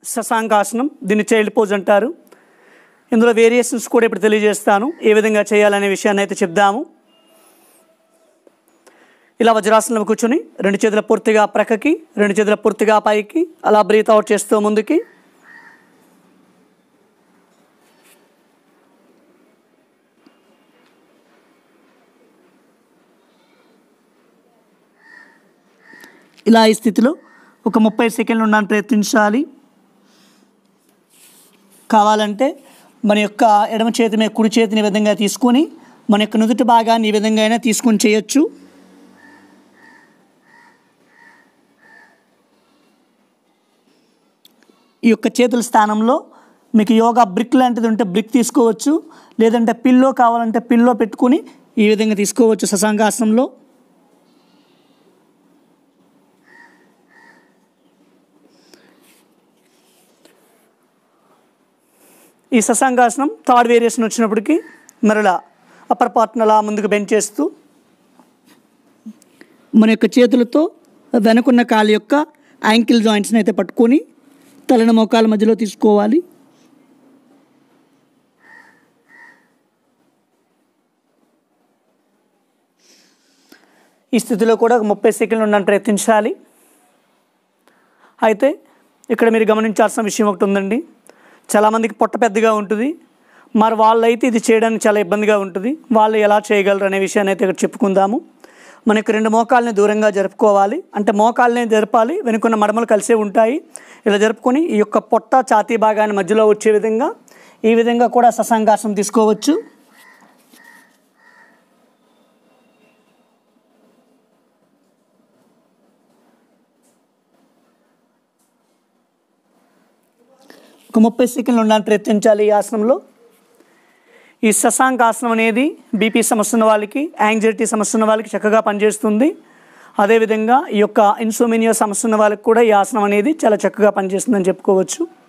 శశాంకాసనం దీన్ని child pose అంటారు ఇందులో వేరియేషన్స్ కూడా ఇప్పుడు తెలియజేస్తాను ఏ విధంగా చేయాలనే విషయాన్ని అయితే చెప్దాము ఇలా వజ్రాసనంలో కూర్చొని రెండు చేతుల పూర్తిగా ప్రక్కకి రెండు చేతుల పూర్తిగా పైకి అలా బ్రీత్ అవుట్ చేస్తూ ముందుకి ఇలా ఈ స్థితిలో ఒక ముప్పై సెకండ్లు ఉండడానికి ప్రయత్నించాలి కావాలంటే మన యొక్క ఎడమ చేతి మీద కుడి చేతిని ఈ విధంగా తీసుకొని మన యొక్క నుదుటి భాగాన్ని ఈ విధంగా అయినా తీసుకొని చేయొచ్చు ఈ యొక్క చేతుల స్థానంలో మీకు యోగా బ్రిక్ లాంటిది ఉంటే బ్రిక్ తీసుకోవచ్చు లేదంటే పిల్లో కావాలంటే పిల్లో పెట్టుకుని ఈ విధంగా తీసుకోవచ్చు శశాంకాసనంలో ఈ శశాంకాసనం థర్డ్ వేరియేషన్ వచ్చినప్పటికీ మరలా అప్పర్ పార్ట్ని అలా ముందుకు బెండ్ చేస్తూ మన యొక్క చేతులతో వెనకున్న కాలు యొక్క యాంకిల్ జాయింట్స్ని అయితే పట్టుకొని తలని మోకాల మధ్యలో తీసుకోవాలి ఈ స్థితిలో కూడా ఒక ముప్పై సెకండ్లు ఉండడానికి ప్రయత్నించాలి అయితే ఇక్కడ మీరు గమనించాల్సిన విషయం ఒకటి ఉందండి చాలామందికి పొట్ట పెద్దగా ఉంటుంది మరి వాళ్ళైతే ఇది చేయడానికి చాలా ఇబ్బందిగా ఉంటుంది వాళ్ళు ఎలా చేయగలరు అనే విషయాన్ని అయితే ఇక్కడ చెప్పుకుందాము మనకి రెండు మోకాల్ని దూరంగా జరుపుకోవాలి అంటే మోకాల్ని జరపాలి వెనుకున్న మడమలు కలిసే ఉంటాయి ఇలా జరుపుకొని ఈ యొక్క పొట్ట ఛాతీ భాగాన్ని మధ్యలో వచ్చే విధంగా ఈ విధంగా కూడా ససంగాసనం తీసుకోవచ్చు ఒక ముప్పై సెకండ్లు ఉండడానికి ప్రయత్నించాలి ఈ ఆసనంలో ఈ శశాంక ఆసనం అనేది బీపీ సమస్య ఉన్న వాళ్ళకి యాంగ్జైటీ సమస్య ఉన్న వాళ్ళకి చక్కగా పనిచేస్తుంది అదేవిధంగా ఈ యొక్క ఇన్సోమినియా సమస్య ఉన్న వాళ్ళకి కూడా ఈ ఆసనం అనేది చాలా చక్కగా పనిచేస్తుందని చెప్పుకోవచ్చు